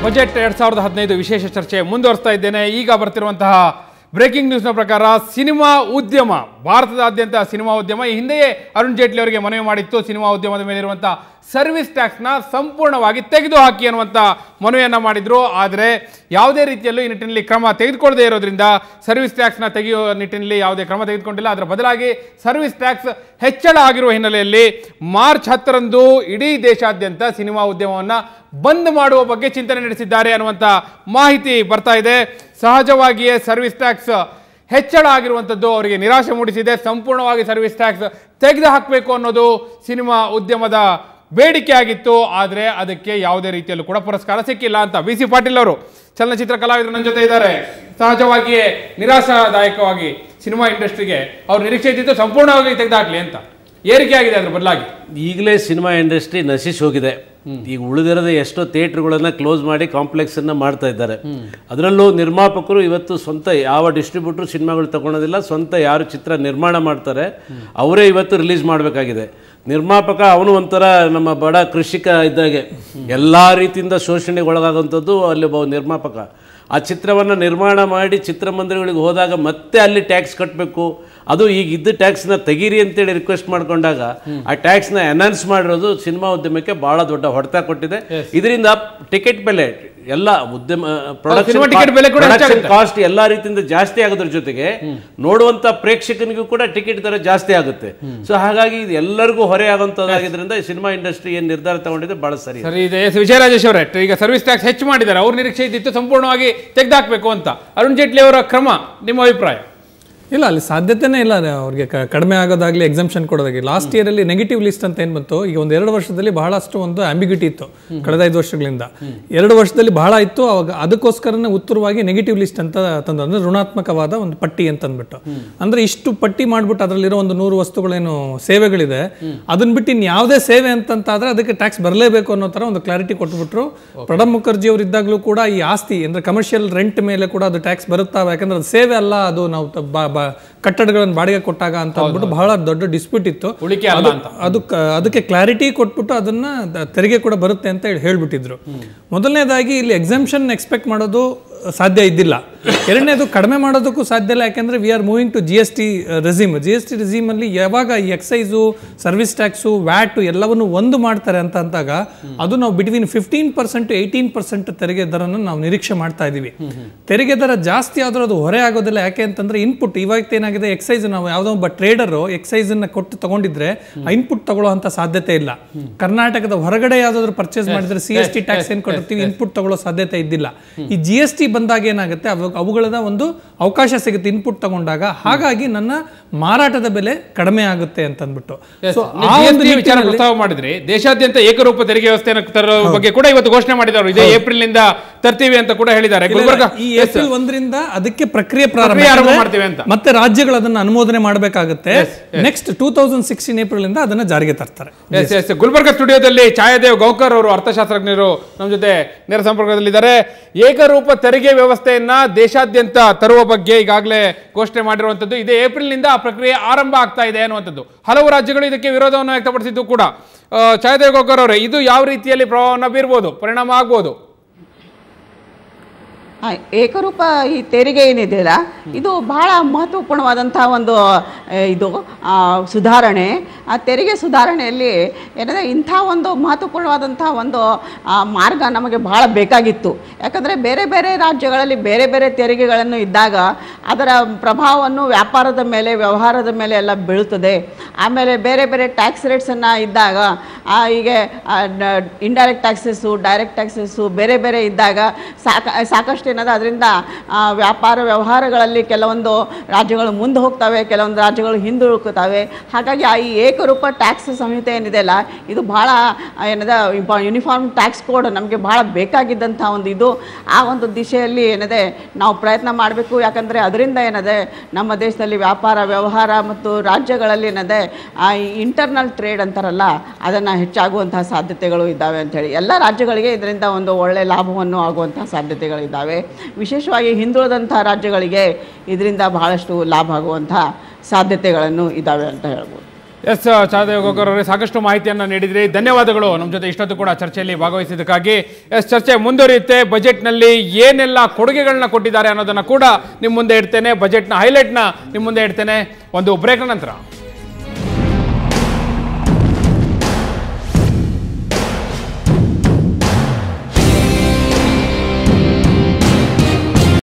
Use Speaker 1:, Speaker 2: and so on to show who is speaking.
Speaker 1: Budget ಎರಡ್ ಸಾವಿರದ ಹದಿನೈದು ವಿಶೇಷ ಚರ್ಚೆ ಮುಂದುವರಿಸ್ತಾ ಇದ್ದೇನೆ ಈಗ ಬರ್ತಿರುವಂತಹ ಬ್ರೇಕಿಂಗ್ ನ್ಯೂಸ್ನ ಪ್ರಕಾರ ಸಿನಿಮಾ ಉದ್ಯಮ ಭಾರತದಾದ್ಯಂತ ಸಿನಿಮಾ ಉದ್ಯಮ ಈ ಹಿಂದೆಯೇ ಅರುಣ್ ಜೇಟ್ಲಿ ಅವರಿಗೆ ಮನವಿ ಮಾಡಿತ್ತು ಸಿನಿಮಾ ಉದ್ಯಮದ ಮೇಲಿರುವಂತಹ ಸರ್ವಿಸ್ ಟ್ಯಾಕ್ಸ್ನ ಸಂಪೂರ್ಣವಾಗಿ ತೆಗೆದುಹಾಕಿ ಅನ್ನುವಂಥ ಮನವಿಯನ್ನು ಮಾಡಿದ್ರು ಆದರೆ ಯಾವುದೇ ರೀತಿಯಲ್ಲೂ ಈ ನಿಟ್ಟಿನಲ್ಲಿ ಕ್ರಮ ತೆಗೆದುಕೊಳ್ಳದೇ ಇರೋದ್ರಿಂದ ಸರ್ವಿಸ್ ಟ್ಯಾಕ್ಸ್ನ ತೆಗೆಯುವ ನಿಟ್ಟಿನಲ್ಲಿ ಯಾವುದೇ ಕ್ರಮ ತೆಗೆದುಕೊಂಡಿಲ್ಲ ಅದರ ಬದಲಾಗಿ ಸರ್ವಿಸ್ ಟ್ಯಾಕ್ಸ್ ಹೆಚ್ಚಳ ಆಗಿರುವ ಹಿನ್ನೆಲೆಯಲ್ಲಿ ಮಾರ್ಚ್ ಹತ್ತರಂದು ಇಡೀ ದೇಶಾದ್ಯಂತ ಸಿನಿಮಾ ಉದ್ಯಮವನ್ನು ಬಂದ್ ಮಾಡುವ ಬಗ್ಗೆ ಚಿಂತನೆ ನಡೆಸಿದ್ದಾರೆ ಅನ್ನುವಂಥ ಮಾಹಿತಿ ಬರ್ತಾ ಇದೆ ಸಹಜವಾಗಿಯೇ ಸರ್ವಿಸ್ ಟ್ಯಾಕ್ಸ್ ಹೆಚ್ಚಳ ಆಗಿರುವಂಥದ್ದು ಅವರಿಗೆ ನಿರಾಶೆ ಮೂಡಿಸಿದೆ ಸಂಪೂರ್ಣವಾಗಿ ಸರ್ವಿಸ್ ಟ್ಯಾಕ್ಸ್ ತೆಗೆದು ಹಾಕಬೇಕು ಅನ್ನೋದು ಸಿನಿಮಾ ಉದ್ಯಮದ ಬೇಡಿಕೆ ಆಗಿತ್ತು ಆದರೆ ಅದಕ್ಕೆ ಯಾವುದೇ ರೀತಿಯಲ್ಲೂ ಕೂಡ ಪುರಸ್ಕಾರ ಸಿಕ್ಕಿಲ್ಲ ಅಂತ ಬಿ ಸಿ ಪಾಟೀಲ್ ಅವರು ಚಲನಚಿತ್ರ ಕಲಾವಿದರು ನನ್ನ ಜೊತೆ ಇದ್ದಾರೆ ಸಹಜವಾಗಿಯೇ ನಿರಾಶಾದಾಯಕವಾಗಿ ಸಿನಿಮಾ ಇಂಡಸ್ಟ್ರಿಗೆ ಅವ್ರು ನಿರೀಕ್ಷೆ ಇದ್ದಿದ್ದು ಸಂಪೂರ್ಣವಾಗಿ ತೆಗೆದುಹಾಕ್ಲಿ ಅಂತ ಏರಿಕೆ ಆಗಿದೆ ಅದ್ರ ಬದಲಾಗಿ
Speaker 2: ಈಗಲೇ ಸಿನಿಮಾ ಇಂಡಸ್ಟ್ರಿ ನಶಿಸಿ ಹೋಗಿದೆ ಈಗ ಉಳಿದಿರೋದು ಎಷ್ಟೋ ಥಿಯೇಟ್ರ್ಗಳನ್ನು ಕ್ಲೋಸ್ ಮಾಡಿ ಕಾಂಪ್ಲೆಕ್ಸನ್ನು ಮಾಡ್ತಾ ಇದ್ದಾರೆ ಅದರಲ್ಲೂ ನಿರ್ಮಾಪಕರು ಇವತ್ತು ಸ್ವಂತ ಯಾವ ಡಿಸ್ಟ್ರಿಬ್ಯೂಟ್ರು ಸಿನಿಮಾಗಳು ತಗೊಳೋದಿಲ್ಲ ಸ್ವಂತ ಯಾರು ಚಿತ್ರ ನಿರ್ಮಾಣ ಮಾಡ್ತಾರೆ ಅವರೇ ಇವತ್ತು ರಿಲೀಸ್ ಮಾಡಬೇಕಾಗಿದೆ ನಿರ್ಮಾಪಕ ಅವನು ಒಂಥರ ನಮ್ಮ ಬಡ ಕೃಷಿಕ ಇದ್ದಾಗೆ ಎಲ್ಲ ರೀತಿಯಿಂದ ಶೋಷಣೆಗೆ ಒಳಗಾಗುವಂಥದ್ದು ಅಲ್ಲಿ ಒಬ್ಬ ನಿರ್ಮಾಪಕ ಆ ಚಿತ್ರವನ್ನು ನಿರ್ಮಾಣ ಮಾಡಿ ಚಿತ್ರಮಂದಿರಗಳಿಗೆ ಹೋದಾಗ ಮತ್ತೆ ಅಲ್ಲಿ ಟ್ಯಾಕ್ಸ್ ಕಟ್ಟಬೇಕು ಅದು ಈಗ ಇದ್ದ ಟ್ಯಾಕ್ಸ್ನ ತೆಗೀರಿ ಅಂತೇಳಿ ರಿಕ್ವೆಸ್ಟ್ ಮಾಡ್ಕೊಂಡಾಗ ಆ ಟ್ಯಾಕ್ಸ್ನ ಅನೌನ್ಸ್ ಮಾಡಿರೋದು ಸಿನಿಮಾ ಉದ್ಯಮಕ್ಕೆ ಬಹಳ ದೊಡ್ಡ ಹೊಡೆತ ಕೊಟ್ಟಿದೆ ಇದರಿಂದ ಟಿಕೆಟ್ ಬೆಲೆ ಎಲ್ಲ ಉದ್ಯಮ
Speaker 1: ಸಿನಿಮಾ ticket ಬೆಲೆ ಕೂಡ ಹೆಚ್ಚಾಗುತ್ತೆ.
Speaker 2: ಕಾಸ್ಟ್ ಎಲ್ಲ ರೀತಿಯಿಂದ ಜಾಸ್ತಿ ಆಗೋದ್ರ ಜೊತೆಗೆ ನೋಡುವಂತ ಪ್ರೇಕ್ಷಕನಿಗೂ ಕೂಡ ಟಿಕೆಟ್ ದರ ಜಾಸ್ತಿ ಆಗುತ್ತೆ ಸೊ ಹಾಗಾಗಿ ಇದು ಎಲ್ಲರಿಗೂ ಹೊರೆ ಆಗುವಂಥದ್ದಾಗಿದ್ದರಿಂದ ಈ ಸಿನಿಮಾ ಇಂಡಸ್ಟ್ರಿ ಏನು ನಿರ್ಧಾರ ತಗೊಂಡಿದೆ ಬಹಳ ಸರಿ
Speaker 1: ಸರಿ ಇದೆ ಎಸ್ ವಿಜಯರಾಜೇಶ್ ಅವರೇ ಈಗ ಸರ್ವಿಸ್ ಟ್ಯಾಕ್ಸ್ ಹೆಚ್ಚು ಮಾಡಿದ್ದಾರೆ ಅವ್ರ ನಿರೀಕ್ಷೆ ಇದ್ದಿತ್ತು ಸಂಪೂರ್ಣವಾಗಿ ತೆಗೆದುಹಾಕಬೇಕು ಅಂತ ಅರುಣ್ ಜೇಟ್ಲಿ ಅವರ ಕ್ರಮ ನಿಮ್ಮ ಅಭಿಪ್ರಾಯ
Speaker 3: ಇಲ್ಲ ಅಲ್ಲಿ ಸಾಧ್ಯತೆನೇ ಇಲ್ಲ ಅದು ಅವ್ರಿಗೆ ಕ- ಕಡಿಮೆ ಆಗೋದಾಗ್ಲಿ ಎಕ್ಸಂಪ್ಷನ್ ಕೊಡೋದಾಗಿ ಲಾಸ್ಟ್ ಇಯರ್ ಅಲ್ಲಿ ನೆಗೆಟಿವ್ ಲಿಸ್ಟ್ ಅಂತ ಏನ್ ಬಂತು ಈಗ ಒಂದು ಎರಡು ವರ್ಷದಲ್ಲಿ ಬಹಳಷ್ಟು ಒಂದು ಆಂಬಿಗ್ಯೂಟಿ ಇತ್ತು ಕಳೆದ ಐದು ವರ್ಷಗಳಿಂದ ಎರಡು ವರ್ಷದಲ್ಲಿ ಬಹಳ ಇತ್ತು ಅವಾಗ ಅದಕ್ಕೋಸ್ಕರನೇ ಉತ್ತರವಾಗಿ ನೆಗೆಟಿವ್ ಲಿಸ್ಟ್ ಅಂತ ತಂದು ಅಂದ್ರೆ ಋಣಾತ್ಮಕವಾದ ಒಂದು ಪಟ್ಟಿ ಅಂತ ಅಂದ್ಬಿಟ್ಟು ಅಂದ್ರೆ ಇಷ್ಟು ಪಟ್ಟಿ ಮಾಡ್ಬಿಟ್ಟು ಅದರಲ್ಲಿರೋ ಒಂದು ನೂರು ವಸ್ತುಗಳೇನು ಸೇವೆಗಳಿದೆ ಅದನ್ನ ಬಿಟ್ಟು ಇನ್ ಯಾವುದೇ ಸೇವೆ ಅಂತಂತಾದ್ರೆ ಅದಕ್ಕೆ ಟ್ಯಾಕ್ಸ್ ಬರಲೇಬೇಕು ಅನ್ನೋ ತರ ಒಂದು ಕ್ಲಾರಿಟಿ ಕೊಟ್ಬಿಟ್ರು ಪ್ರಣಬ್ ಮುಖರ್ಜಿ ಅವರು ಇದ್ದಾಗಲೂ ಕೂಡ ಈ ಆಸ್ತಿ ಅಂದ್ರೆ ಕಮರ್ಷಿಯಲ್ ರೆಂಟ್ ಮೇಲೆ ಕೂಡ ಅದು ಟ್ಯಾಕ್ಸ್ ಬರುತ್ತಾ ಯಾಕಂದ್ರೆ ಅದು ಸೇವೆ ಅಲ್ಲ ಅದು ನಾವು ತ- ಬ- ಬ- ಕಟ್ಟಡಗಳನ್ನು ಬಾಡಿಗೆ ಕೊಟ್ಟಾಗ ಅಂತ ಅಂದ್ಬಿಟ್ಟು ಬಹಳ ದೊಡ್ಡ ಡಿಸ್ಪ್ಯೂಟ್ ಇತ್ತು
Speaker 1: ಉಳಿಕೆ ಅಲ್ಲ
Speaker 3: ಅದು-
Speaker 1: ಅಂತ.
Speaker 3: ಅದು ಕ- ಅದಕ್ಕೆ ಕ್ಲಾರಿಟಿ ಕೊಟ್ಬಿಟ್ಟು ಅದನ್ನ ದ- ತೆರಿಗೆ ಕೂಡ ಬರುತ್ತೆ ಅಂತ ಹೇಳಿ ಹೇಳ್ಬಿಟ್ಟಿದ್ರು ಮೊದಲನೇದಾಗಿ ಇಲ್ಲಿ ಎಕ್ಸಾಮ್ಷನ್ ಎಕ್ಸ್ಪೆಕ್ಟ್ ಮಾಡೋದು ಸಾಧ್ಯ ಇದ್ದಿಲ್ಲ ಎರಡನೇದು ಕಡಿಮೆ ಮಾಡೋದಕ್ಕೂ ಸಾಧ್ಯ ಇಲ್ಲ ಯಾಕಂದ್ರೆ we are moving to G S T regime G S T regime ಅಲ್ಲಿ ಯಾವಾಗ ಈ ಎಕ್ಸೈಸು ಸರ್ವಿಸ್ ಟ್ಯಾಕ್ಸು ವ್ಯಾಟ್ ಎಲ್ಲವನ್ನು ಒಂದು ಮಾಡ್ತಾರೆ ಅಂತ ಅಂದಾಗ ಅದು ನಾವು between fifteen percent eighteen percent ತೆರಿಗೆ ದರನ ನಾವು ನಿರೀಕ್ಷೆ ಮಾಡ್ತಾ ಇದೀವಿ ತೆರಿಗೆ ದರ ಜಾಸ್ತಿ ಆದ್ರೂ ಅದು ಹೊರೆ ಆಗೋದಿಲ್ಲ ಯಾಕೆ ಅಂತಂದ್ರೆ ಇನ್ಪುಟ್ ಇವಾಗ ಏನಾಗಿದೆ ಎಕ್ಸೈಸ್ ನಾವು ಯಾವುದೋ ಒಬ್ಬ ಟ್ರೇಡರು ಎಕ್ಸೈಸ್ ಅನ್ನ ಕೊಟ್ಟು ತಗೊಂಡಿದ್ರೆ ಇನ್ಪುಟ್ ತಗೊಳ್ಳೋ ಅಂತ ಸಾಧ್ಯತೆ ಇಲ್ಲ ಕರ್ನಾಟಕದ ಹೊರಗಡೆ ಯಾವ್ದಾದ್ರು ಪರ್ಚೇಸ್ ಮಾಡಿದ್ರೆ ಸಿ ಎಸ್ ಟಿ ಟ್ಯಾಕ್ಸ್ ಏನ್ ಕೊಟ್ಟಿರ್ತೀವಿ ಇನ್ಪುಟ್ ತಗೊಳ್ಳೋ ಸಾಧ್ಯತೆ ಇದ್ದಿಲ್ಲ ಈ ಜಿ ಎಸ್ ಟಿ ಬಂದಾಗ ಏನಾಗುತ್ತೆ ಅವು ಅವುಗಳದ ಒಂದು ಅವಕಾಶ ಸಿಗುತ್ತೆ ಇನ್ಪುಟ್ ತಗೊಂಡಾಗ ಹಾಗಾಗಿ ನನ್ನ ಮಾರಾಟದ ಬೆಲೆ ಕಡಿಮೆ ಆಗುತ್ತೆ ಅಂತ ಅಂದ್ಬಿಟ್ಟು ಸೊ ಆ ಒಂದು
Speaker 1: GST ವಿಚಾರ
Speaker 3: ನಿಟ್ಟಿನಲ್ಲಿ-
Speaker 1: ಪ್ರಸ್ತಾವ ಮಾಡಿದ್ರಿ ದೇಶಾದ್ಯಂತ ಏಕರೂಪ ತೆರಿಗೆ ವ್ಯವಸ್ಥೆಯನ್ನು ತರೋ ಬಗ್ಗೆ ಕೂಡ ಇವತ್ತು ಘೋಷಣೆ ಮಾಡಿದ್ದಾರೆ ಇದೇ ಏಪ್ರಿಲ್ ನಿಂದ ತರ್ತೀವಿ ಅಂತ ಕೂಡ ಹೇಳಿದ್ದಾರೆ ಗುಲ್ಬರ್ಗ
Speaker 3: ಈ ಏಪ್ರಿಲ್ ಒಂದರಿಂದ ಅದಕ್ಕೆ ಪ್ರಕ್ರಿಯೆ ಪ್ರಾರಂಭ
Speaker 1: ಪ್ರಕ್ರಿಯೆ ಆರಂಭ
Speaker 3: ಯಾಕಂದ್ರೆ
Speaker 1: ಮಾಡ್ತೀವಿ ಅಂತ.
Speaker 3: ಮತ್ತೆ ರಾಜ್ಯಗಳು ಅದನ್ನ ಅನುಮೋದನೆ ಮಾಡಬೇಕಾಗುತ್ತೆ next two thousand sixteen April ಇಂದ ಅದನ್ನ ಜಾರಿಗೆ ತರ್ತಾರೆ
Speaker 1: ಎಸ್ ಎಸ್ ಗುಲ್ಬರ್ಗ ಸ್ಟುಡಿಯೋದಲ್ಲಿ ಛಾಯಾದೇವ್ ಗೌಕರ್ ಅವರು ಅರ್ಥಶಾಸ್ತ್ರಜ್ಞರು ನಮ್ಮ ಜೊತೆ ನೇರ ಸಂಪರ್ಕದಲ್ಲಿದ್ದಾರೆ ಏಕರೂಪ ತೆರಿಗೆ ವ್ಯವಸ್ಥೆಯನ್ನ ದೇಶಾದ್ಯಂತ ತರುವ ಬಗ್ಗೆ ಈಗಾಗಲೇ ಘೋಷಣೆ ಮಾಡಿರುವಂತದ್ದು ಇದೇ ಏಪ್ರಿಲ್ನಿಂದ ಆ ಪ್ರಕ್ರಿಯೆ ಆರಂಭ ಆಗ್ತಾ ಇದೆ ಅನ್ನುವಂಥದ್ದು ಹಲವು ರಾಜ್ಯಗಳು ಇದಕ್ಕೆ ವಿರೋಧವನ್ನು ವ್ಯಕ್ತಪಡಿಸಿದ್ದು ಕೂಡ ಆ, ಛಾಯಾದೇವ್ ಗೌಕರ್ ಅವರೇ ಇದು ಯಾವ ರೀತಿಯಲ್ಲಿ ಪ್ರಭಾವವನ್ನು ಬೀರ್ಬೋದು ಪರಿಣಾಮ ಆಗ್ಬೋದು
Speaker 4: ಆ, ಏಕರೂಪ ಈ ತೆರಿಗೆ ಏನಿದೆಯಲ್ಲ ಇದು ಬಹಳ ಮಹತ್ವಪೂರ್ಣವಾದಂತಹ ಒಂದು ಆ, ಇದು ಆ, ಸುಧಾರಣೆ ಆ ತೆರಿಗೆ ಸುಧಾರಣೆಯಲ್ಲಿ ಏನಂದರೆ ಇಂಥ ಒಂದು ಮಹತ್ವಪೂರ್ಣವಾದಂತಹ ಒಂದು ಆ, ಮಾರ್ಗ ನಮಗೆ ಬಹಳ ಬೇಕಾಗಿತ್ತು ಯಾಕಂದರೆ ಬೇರೆ ಬೇರೆ ರಾಜ್ಯಗಳಲ್ಲಿ ಬೇರೆ ಬೇರೆ ತೆರಿಗೆಗಳನ್ನು ಇದ್ದಾಗ ಅದರ ಪ್ರಭಾವವನ್ನು ವ್ಯಾಪಾರದ ಮೇಲೆ ವ್ಯವಹಾರದ ಮೇಲೆ ಎಲ್ಲ ಬೀಳುತ್ತದೆ ಆಮೇಲೆ ಬೇರೆ ಬೇರೆ ಟ್ಯಾಕ್ಸ್ ರೇಟ್ಸನ್ನು ಇದ್ದಾಗ ಆ, ಹೀಗೆ ಇಂಡೈರೆಕ್ಟ್ ಟ್ಯಾಕ್ಸಸ್ಸು ಡೈರೆಕ್ಟ್ ಟ್ಯಾಕ್ಸಸ್ಸು ಬೇರೆ ಬೇರೆ ಇದ್ದಾಗ ಸಾಕ ಸಾಕಷ್ಟು ಏನದ ಅದರಿಂದ ವ್ಯಾಪಾರ ವ್ಯವಹಾರಗಳಲ್ಲಿ ಕೆಲವೊಂದು ರಾಜ್ಯಗಳು ಮುಂದೆ ಹೋಗ್ತವೆ ಕೆಲವೊಂದು ರಾಜ್ಯಗಳು ಹಿಂದುಳುಕುತ್ತವೆ ಹಾಗಾಗಿ ಆ ಈ ಏಕರೂಪ ಟ್ಯಾಕ್ಸ್ ಸಂಹಿತೆ ಏನಿದೆಯಲ್ಲ ಇದು ಭಾಳ ಏನದ ಯೂನಿಫಾರ್ಮ್ ಟ್ಯಾಕ್ಸ್ ಕೋಡ್ ನಮಗೆ ಭಾಳ ಬೇಕಾಗಿದ್ದಂಥ ಒಂದು ಇದು ಆ ಒಂದು ದಿಶೆಯಲ್ಲಿ ಏನಿದೆ ನಾವು ಪ್ರಯತ್ನ ಮಾಡಬೇಕು ಯಾಕಂದರೆ ಅದರಿಂದ ಏನಿದೆ ನಮ್ಮ ದೇಶದಲ್ಲಿ ವ್ಯಾಪಾರ ವ್ಯವಹಾರ ಮತ್ತು ರಾಜ್ಯಗಳಲ್ಲಿ ಏನಿದೆ ಆ ಇಂಟರ್ನಲ್ ಟ್ರೇಡ್ ಅಂತಾರಲ್ಲ ಅದನ್ನು ಹೆಚ್ಚಾಗುವಂತಹ ಸಾಧ್ಯತೆಗಳು ಇದ್ದಾವೆ ಅಂಥೇಳಿ ಎಲ್ಲ ರಾಜ್ಯಗಳಿಗೆ ಇದರಿಂದ ಒಂದು ಒಳ್ಳೆಯ ಲಾಭವನ್ನು ಆಗುವಂತಹ ಸಾಧ್ಯತೆಗಳಿದ್ದಾವೆ ವಿಶೇಷವಾಗಿ ಹಿಂದುಳಿದಂಥ ರಾಜ್ಯಗಳಿಗೆ ಇದರಿಂದ ಬಹಳಷ್ಟು ಲಾಭ ಆಗುವಂಥ ಸಾಧ್ಯತೆಗಳನ್ನು ಇದ್ದಾವೆ ಅಂತ ಹೇಳ್ಬೋದು
Speaker 1: ಎಸ್ ಚಾದೇವ್ ಗೋಕರ್ ಅವರೇ ಸಾಕಷ್ಟು ಮಾಹಿತಿಯನ್ನು ನೀಡಿದ್ರಿ ಧನ್ಯವಾದಗಳು ನಮ್ಮ ಜೊತೆ ಇಷ್ಟೊತ್ತು ಕೂಡ ಚರ್ಚೆಯಲ್ಲಿ ಭಾಗವಹಿಸಿದ್ದಕ್ಕಾಗಿ ಎಸ್ ಚರ್ಚೆ ಮುಂದುವರಿಯುತ್ತೆ ಬಜೆಟ್ನಲ್ಲಿ ಏನೆಲ್ಲ ಕೊಡುಗೆಗಳನ್ನ ಕೊಟ್ಟಿದ್ದಾರೆ ಅನ್ನೋದನ್ನ ಕೂಡ ನಿಮ್ಮ ಮುಂದೆ ಇಡ್ತೇನೆ ಬಜೆಟ್ನ ಹೈಲೈಟ್ನ ನಿಮ್ಮ ಮುಂದೆ ಇಡ್ತೇನೆ ಒಂದು ಬ್ರೇಕ್ ನಂತರ